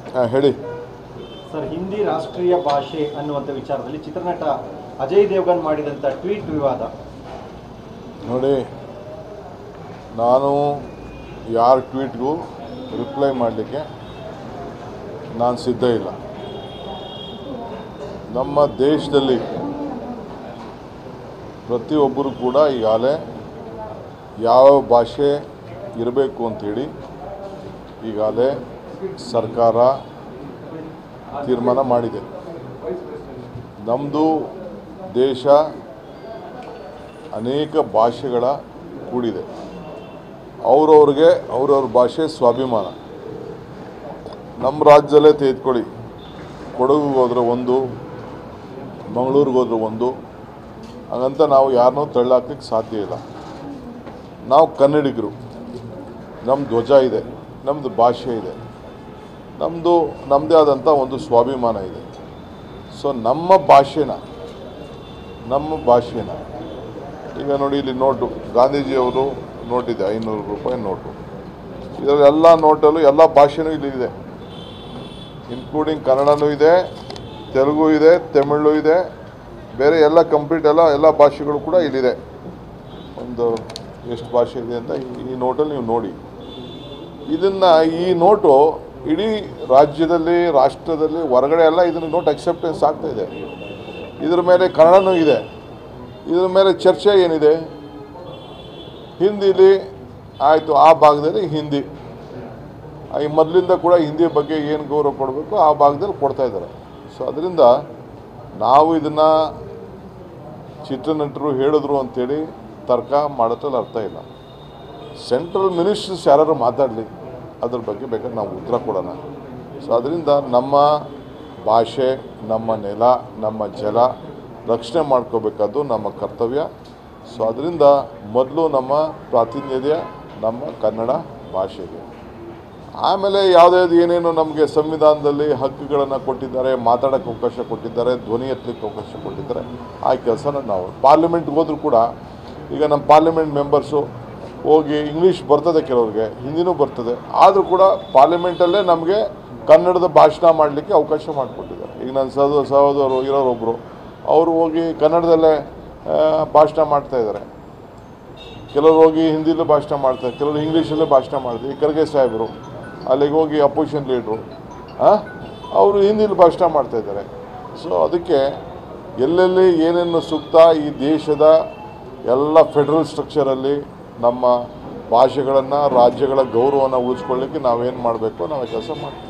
ಹಾಂ ಹೇಳಿ ಸರ್ ಹಿಂದಿ ರಾಷ್ಟ್ರೀಯ ಭಾಷೆ ಅನ್ನುವಂಥ ವಿಚಾರದಲ್ಲಿ ಚಿತ್ರನಟ ಅಜಯ್ ದೇವ್ಗನ್ ಮಾಡಿದಂಥ ಟ್ವೀಟ್ ವಿವಾದ ನೋಡಿ ನಾನು ಯಾರ ಟ್ವೀಟ್ಗೂ ರಿಪ್ಲೈ ಮಾಡಲಿಕ್ಕೆ ನಾನು ಸಿದ್ಧ ಇಲ್ಲ ನಮ್ಮ ದೇಶದಲ್ಲಿ ಪ್ರತಿಯೊಬ್ಬರು ಕೂಡ ಈಗಾಗಲೇ ಯಾವ ಭಾಷೆ ಇರಬೇಕು ಅಂಥೇಳಿ ಈಗಾಗಲೇ ಸರ್ಕಾರ ತೀರ್ಮಾನ ಮಾಡಿದೆ ನಮ್ಮದು ದೇಶ ಅನೇಕ ಭಾಷೆಗಳ ಕೂಡಿದೆ ಅವ್ರವ್ರಿಗೆ ಅವ್ರವ್ರ ಭಾಷೆ ಸ್ವಾಭಿಮಾನ ನಮ್ಮ ರಾಜ್ಯದಲ್ಲೇ ತೆಗೆದುಕೊಳ್ಳಿ ಕೊಡಗಿಗೆ ಹೋದ್ರೆ ಒಂದು ಮಂಗಳೂರಿಗೆ ಹೋದ್ರೆ ಒಂದು ಹಾಗಂತ ನಾವು ಯಾರನ್ನೂ ತಳ್ಳಾಕ್ಲಿಕ್ಕೆ ಸಾಧ್ಯ ಇಲ್ಲ ನಾವು ಕನ್ನಡಿಗರು ನಮ್ಮ ಧ್ವಜ ಇದೆ ನಮ್ಮದು ಭಾಷೆ ಇದೆ ನಮ್ಮದು ನಮ್ಮದೇ ಆದಂಥ ಒಂದು ಸ್ವಾಭಿಮಾನ ಇದೆ ಸೊ ನಮ್ಮ ಭಾಷೆನ ನಮ್ಮ ಭಾಷೆನ ಈಗ ನೋಡಿ ಇಲ್ಲಿ ನೋಟು ಗಾಂಧೀಜಿಯವರು ನೋಟಿದೆ ಐನೂರು ರೂಪಾಯಿ ನೋಟು ಇದರಲ್ಲಿ ಎಲ್ಲ ನೋಟಲ್ಲೂ ಎಲ್ಲ ಭಾಷೆನೂ ಇಲ್ಲಿ ಇದೆ ಇನ್ಕ್ಲೂಡಿಂಗ್ ಕನ್ನಡನೂ ಇದೆ ತೆಲುಗು ಇದೆ ತಮಿಳು ಇದೆ ಬೇರೆ ಎಲ್ಲ ಕಂಪ್ಲೀಟ್ ಎಲ್ಲ ಎಲ್ಲ ಭಾಷೆಗಳು ಕೂಡ ಇಲ್ಲಿದೆ ಒಂದು ಎಷ್ಟು ಭಾಷೆ ಇದೆ ಅಂತ ಈ- ಈ ನೋಟಲ್ಲಿ ನೀವು ನೋಡಿ ಇದನ್ನು ಈ ನೋಟು ಇಡೀ ರಾಜ್ಯದಲ್ಲಿ ರಾಷ್ಟ್ರದಲ್ಲಿ ಹೊರಗಡೆ ಎಲ್ಲ ಇದನ್ನು ನೋಟ್ ಅಕ್ಸೆಪ್ಟೆನ್ಸ್ ಆಗ್ತಾ ಇದೆ ಇದ್ರ ಮೇಲೆ ಕನ್ನಡನೂ ಇದೆ ಇದ್ರ ಮೇಲೆ ಚರ್ಚೆ ಏನಿದೆ ಹಿಂದಿಲಿ ಆಯಿತು ಆ ಭಾಗದಲ್ಲಿ ಹಿಂದಿ ಆ, ಈ ಮೊದಲಿಂದ ಕೂಡ ಹಿಂದಿ ಬಗ್ಗೆ ಏನು ಗೌರವ ಕೊಡಬೇಕು ಆ ಭಾಗದಲ್ಲಿ ಕೊಡ್ತಾ ಇದ್ದಾರೆ ಸೊ ಅದರಿಂದ ನಾವು ಇದನ್ನು ಚಿತ್ರನಟರು ಹೇಳಿದ್ರು ಅಂತೇಳಿ ತರ್ಕ ಮಾಡೋದ್ರಲ್ಲಿ ಅರ್ಥ ಇಲ್ಲ ಸೆಂಟ್ರಲ್ ಮಿನಿಸ್ಟರ್ಸ್ ಯಾರು ಮಾತಾಡಲಿ ಅದ್ರ ಬಗ್ಗೆ ಬೇಕಾದ್ರೆ ನಾವು ಉತ್ತರ ಕೊಡೋಣ ಸೊ ಅದರಿಂದ ನಮ್ಮ ಭಾಷೆ ನಮ್ಮ ನೆಲ ನಮ್ಮ ಜಲ ರಕ್ಷಣೆ ಮಾಡ್ಕೋಬೇಕಾದ್ದು ನಮ್ಮ ಕರ್ತವ್ಯ ಸೊ ಅದರಿಂದ ಮೊದಲು ನಮ್ಮ ಪ್ರಾತಿನಿಧ್ಯ ನಮ್ಮ ಕನ್ನಡ ಭಾಷೆಗೆ ಆಮೇಲೆ ಯಾವುದ್ಯಾವ್ದು ಏನೇನು ನಮಗೆ ಸಂವಿಧಾನದಲ್ಲಿ ಹಕ್ಕುಗಳನ್ನು ಕೊಟ್ಟಿದ್ದಾರೆ ಮಾತಾಡೋಕ್ಕೆ ಅವಕಾಶ ಕೊಟ್ಟಿದ್ದಾರೆ ಧ್ವನಿ ಎತ್ತಲಿಕ್ಕೆ ಅವಕಾಶ ಕೊಟ್ಟಿದ್ದಾರೆ ಆ ಕೆಲಸನ ನಾವು ಪಾರ್ಲಿಮೆಂಟ್ಗೆ ಹೋದರೂ ಕೂಡ ಈಗ ನಮ್ಮ ಪಾರ್ಲಿಮೆಂಟ್ ಮೆಂಬರ್ಸು ಹೋಗಿ ಇಂಗ್ಲೀಷ್ ಬರ್ತದೆ ಕೆಲವ್ರಿಗೆ ಹಿಂದಿನೂ ಬರ್ತದೆ ಆದರೂ ಕೂಡ ಪಾರ್ಲಿಮೆಂಟಲ್ಲೇ ನಮಗೆ ಕನ್ನಡದ ಭಾಷಣ ಮಾಡಲಿಕ್ಕೆ ಅವಕಾಶ ಮಾಡಿಕೊಟ್ಟಿದ್ದಾರೆ ಈಗ ನನ್ನ ಸಹೋದರ ಸಹೋದರರು ಇರೋರೊಬ್ಬರು ಅವರು ಹೋಗಿ ಕನ್ನಡದಲ್ಲೇ ಆ, ಭಾಷಣ ಮಾಡ್ತಾ ಇದ್ದಾರೆ ಕೆಲವರು ಹೋಗಿ ಹಿಂದಿಲೂ ಭಾಷಣ ಮಾಡ್ತಾರೆ ಕೆಲವರು ಇಂಗ್ಲೀಷಲ್ಲೇ ಭಾಷಣ ಮಾಡ್ತಾರೆ ಈ ಖರ್ಗೆ ಸಾಹೇಬರು ಅಲ್ಲಿಗೆ ಹೋಗಿ ಅಪೋಸಿಷನ್ ಲೀಡ್ರು ಅವರು ಹಿಂದಿಲಿ ಭಾಷಣ ಮಾಡ್ತಾ ಇದ್ದಾರೆ ಸೊ ಅದಕ್ಕೆ ಎಲ್ಲೆಲ್ಲಿ ಏನೇನು ಸೂಕ್ತ ಈ ದೇಶದ ಎಲ್ಲ ಫೆಡರಲ್ ಸ್ಟ್ರಕ್ಚರಲ್ಲಿ ನಮ್ಮ ಭಾಷೆಗಳನ್ನು ರಾಜ್ಯಗಳ ಗೌರವನ ಉಳಿಸ್ಕೊಳ್ಳಿಕ್ಕೆ ನಾವೇನು ಮಾಡಬೇಕು ನಾವು ಕೆಲಸ ಮಾಡ್ತೀವಿ